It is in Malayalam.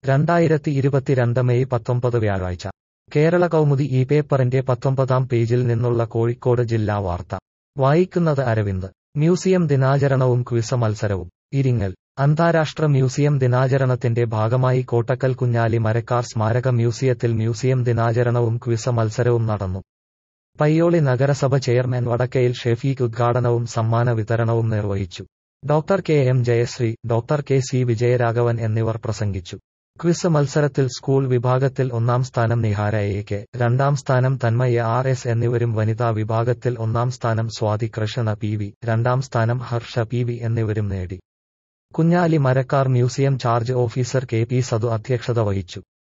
രണ്ടായിരത്തി ഇരുപത്തിരണ്ട് മെയ് പത്തൊമ്പത് വ്യാഴാഴ്ച കേരള കൗമുദി ഈ പേപ്പറിന്റെ പത്തൊമ്പതാം പേജിൽ നിന്നുള്ള കോഴിക്കോട് ജില്ലാ വാർത്ത വായിക്കുന്നത് അരവിന്ദ് മ്യൂസിയം ദിനാചരണവും ക്വിസ് മത്സരവും ഇരിങ്ങൽ അന്താരാഷ്ട്ര മ്യൂസിയം ദിനാചരണത്തിന്റെ ഭാഗമായി കോട്ടക്കൽ കുഞ്ഞാലി മരക്കാർ സ്മാരക മ്യൂസിയത്തിൽ മ്യൂസിയം ദിനാചരണവും ക്വിസ് മത്സരവും നടന്നു പയ്യോളി നഗരസഭ ചെയർമാൻ വടക്കയിൽ ഷെഫീഖ് ഉദ്ഘാടനവും സമ്മാന വിതരണവും നിർവഹിച്ചു doctor K M Jayasree doctor K C Vijayaraghavan എന്നിവർ പ്രസംഗിച്ചു ക്വിസ് മത്സരത്തിൽ സ്കൂൾ വിഭാഗത്തിൽ ഒന്നാം സ്ഥാനം നിഹാര എ കെ രണ്ടാം സ്ഥാനം തന്മയ ആർ എസ് എന്നിവരും വനിതാ വിഭാഗത്തിൽ ഒന്നാം സ്ഥാനം സ്വാതി കൃഷ്ണ പി വി രണ്ടാം സ്ഥാനം ഹർഷ പി വി എന്നിവരും നേടി Kunjali Marakkar museum charge officer K P Sathu അധ്യക്ഷത വഹിച്ചു